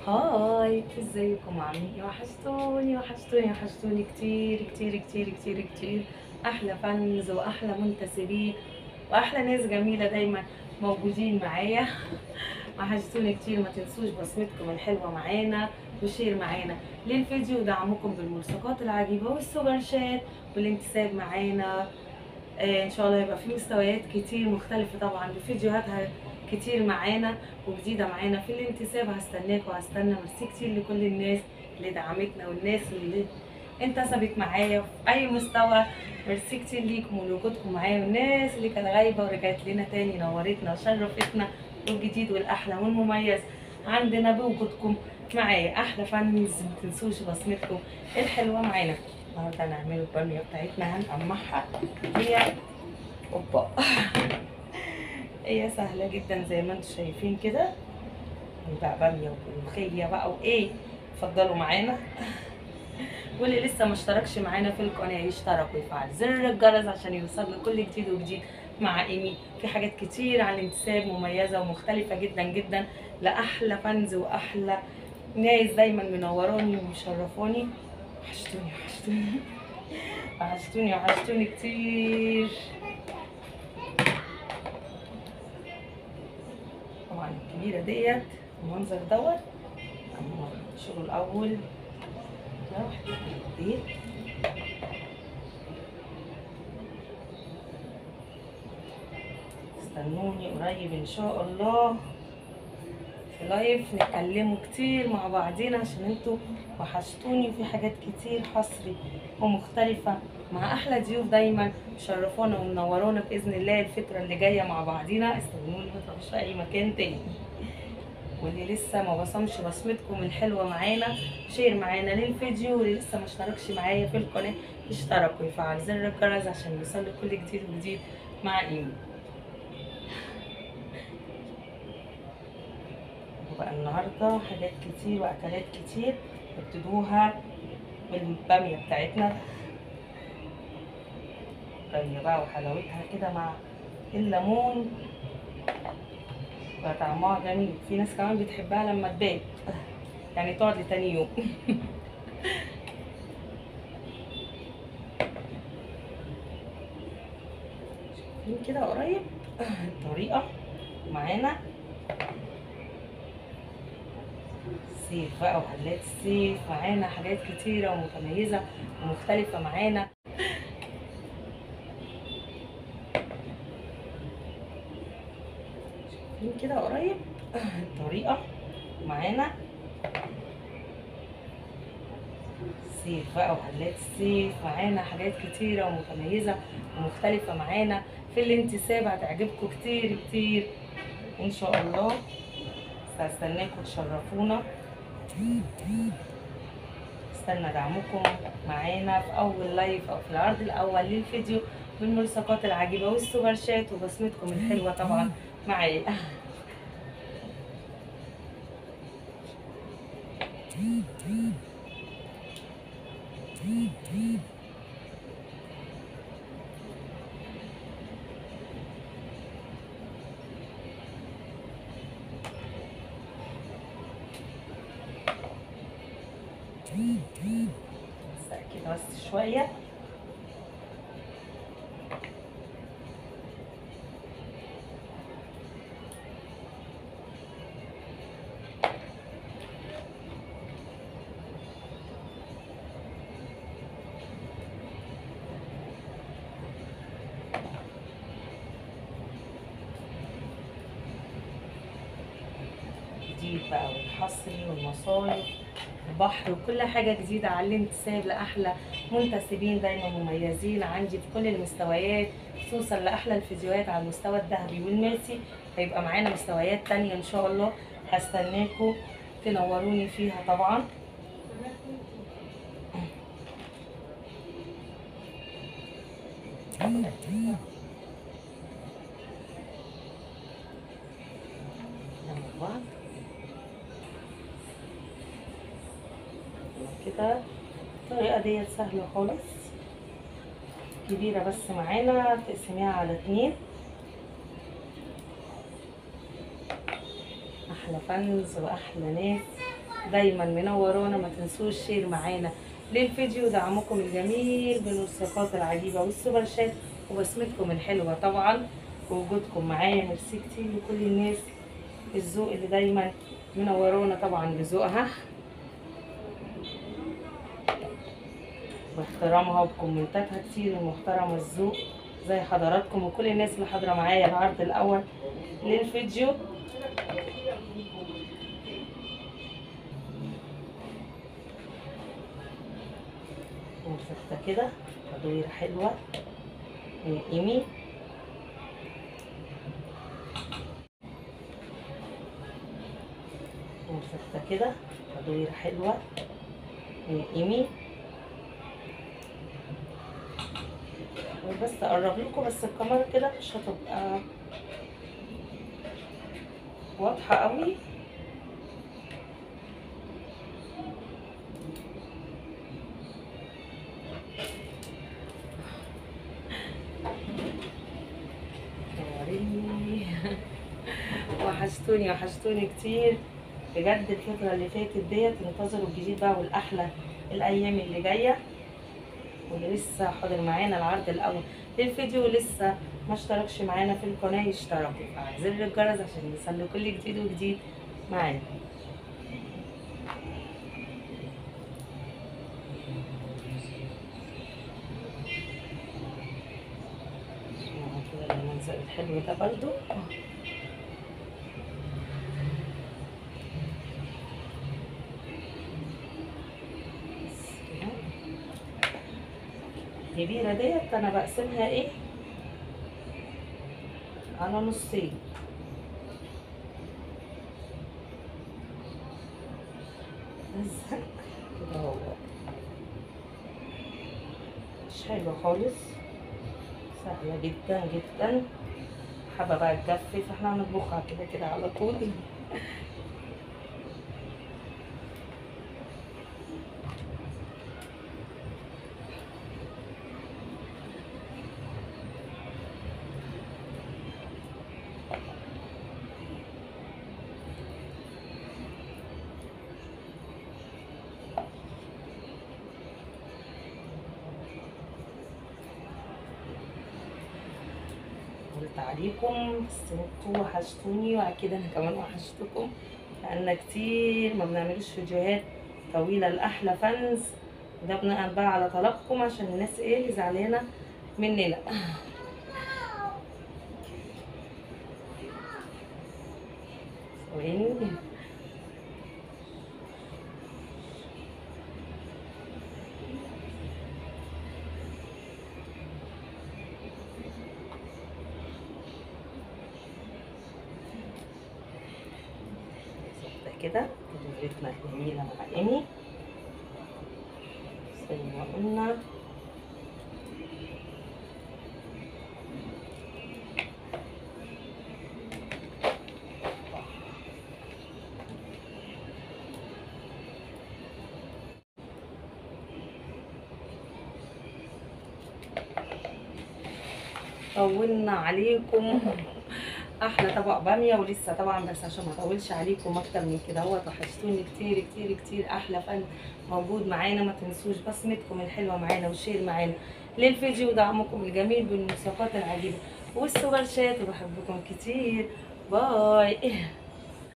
هاي ازيكم عاملين ايه وحشتوني وحشتوني وحشتوني كتير كتير كتير كتير كتير احلى فانز واحلى منتسبين واحلى ناس جميله دايما موجودين معايا وحشتوني كتير ما تنسوش بصمتكم الحلوه معانا وشير معانا للفيديو ودعمكم بالملصقات العجيبه والسوبر شات والانتساب معانا آه ان شاء الله يبقى في مستويات كتير مختلفه طبعا بفيديوهاتها كتير معانا وجديده معانا في الانتساب هستناك وهستنى ميرسي كتير لكل الناس اللي دعمتنا والناس اللي انتسبت معايا في اي مستوى ميرسي كتير ليكم ولوجودكم معايا والناس اللي كانت غايبه ورجعت لنا تاني نورتنا وشرفتنا والجديد والاحلى والمميز عندنا بوجودكم معايا احلى فانز ما تنسوش بصمتكم الحلوه معانا النهارده هنعمل الباميه بتاعتنا هنقمعها هي اوبا هي سهله جدا زي ما انتم شايفين كده بقى باميه وملوخيه بقى وايه اتفضلوا معانا واللي لسه ما اشتركش معانا في القناه يشترك ويفعل زر الجرس عشان يوصل له كل جديد وجديد مع ايمي في حاجات كتير عن الانتساب مميزه ومختلفه جدا جدا لاحلى فانز واحلى ناس دايما منوراني ومشرفاني وحشتوني وحشتوني وحشتوني وحشتوني كتير طبعا الكبيره ديت المنظر دوت شغل الاول ده واحد دي استنوني قريب ان شاء الله في لايف نتكلموا كتير مع بعضينا عشان انتوا وحشتوني وفي حاجات كتير حصري ومختلفة مع احلى ضيوف دايما مشرفونا ومنورونا باذن الله الفترة اللي جاية مع بعضينا استنوني ما تروحوش في اي مكان تاني واللي لسه ما بصمش بصمتكم الحلوة معانا شير معانا للفيديو واللي لسه ما اشتركش معايا في القناة يشترك ويفعل زر الجرس عشان يوصل كل جديد وجديد مع ايمي بقى النهارده حاجات كتير واكلات كتير ابتدوها بالباميه بتاعتنا طيب بقى وحلاوتها كده مع الليمون بقى طعمها جميل في ناس كمان بتحبها لما تبات يعني تقعد لتاني يوم شايفين كده قريب الطريقه معانا الصيف بقى وحلات الصيف معانا حاجات كتيرة ومتميزة ومختلفة معانا شايفين كده قريب الطريقة معانا الصيف بقى وحلات الصيف معانا حاجات كتيرة ومتميزة ومختلفة معانا في الانتساب هتعجبكم كتير كتير ان شاء الله هستناكم تشرفونا استنى دعمكم معانا في اول لايف او في العرض الاول للفيديو بالملصقات العجيبه والسوبر شات وبصمتكم الحلوه طبعا معايا كده بس شويه الجديد بقى والحصري والمصايف البحر وكل حاجه جديده على الانتساب لاحلى منتسبين دايما مميزين عندي في كل المستويات خصوصا لاحلى الفيديوهات على المستوى الذهبي والميرسي هيبقى معانا مستويات تانية ان شاء الله هستناكم تنوروني فيها طبعا جنب بعض كده الطريقة ديت سهلة خالص كبيرة بس معانا تقسميها على اتنين احلى فانز واحلى ناس دايما منورانا ما تنسوش شير معانا للفيديو دعمكم الجميل بالوصفات العجيبه والسوبر شات وبسمتكم الحلوه طبعا ووجودكم معايا ميرسي كتير لكل الناس الذوق اللي دايما منورانا طبعا بذوقها باحترامها وبكومنتاتها كتير ومحترمة الذوق زي حضراتكم وكل الناس اللي حاضرة معايا العرض الأول للفيديو ومسكتة كده تدويرة حلوة من إيمي ومسكتة كده تدويرة حلوة من إيمي بس اقرب لكم بس الكاميرا كده مش هتبقى واضحه قوي وحشتوني وحشتوني كتير بجد الفترة اللي فاتت ديت انتظروا الجديد بقى والأحلى الأيام اللي جاية واللي لسه حاضر معانا العرض الاول للفيديو لسه ما اشتركش معانا في القناه يشترك ويفعل زر الجرس عشان يوصل كل جديد وجديد معانا كده المنظر الحلو ده برضو الكبيرة ديت انا بقسمها ايه على نصين بس كده هو مش حلوة خالص سهلة جدا جدا حابة بقى تجفف احنا هنطبخها كده كده على طول قلت عليكم بس انتوا وحشتوني واكيد انا كمان وحشتكم لان كتير ما بنعملش فيديوهات طويله لاحلى فانز وده بناء بقى على طلبكم عشان الناس ايه اللي زعلانه مننا ثواني كده تدويرتنا الجميلة مع إيمي زي ما قلنا طولنا عليكم احلى طبق باميه ولسه طبعا بس عشان ما اطولش عليكم اكتر من كده اهوت وحشتوني كتير كتير كتير احلى فن موجود معانا ما تنسوش بصمتكم الحلوه معانا والشير معانا للفيديو ودعمكم الجميل بالمواصفات العجيبه والسوبر شات وبحبكم كتير باي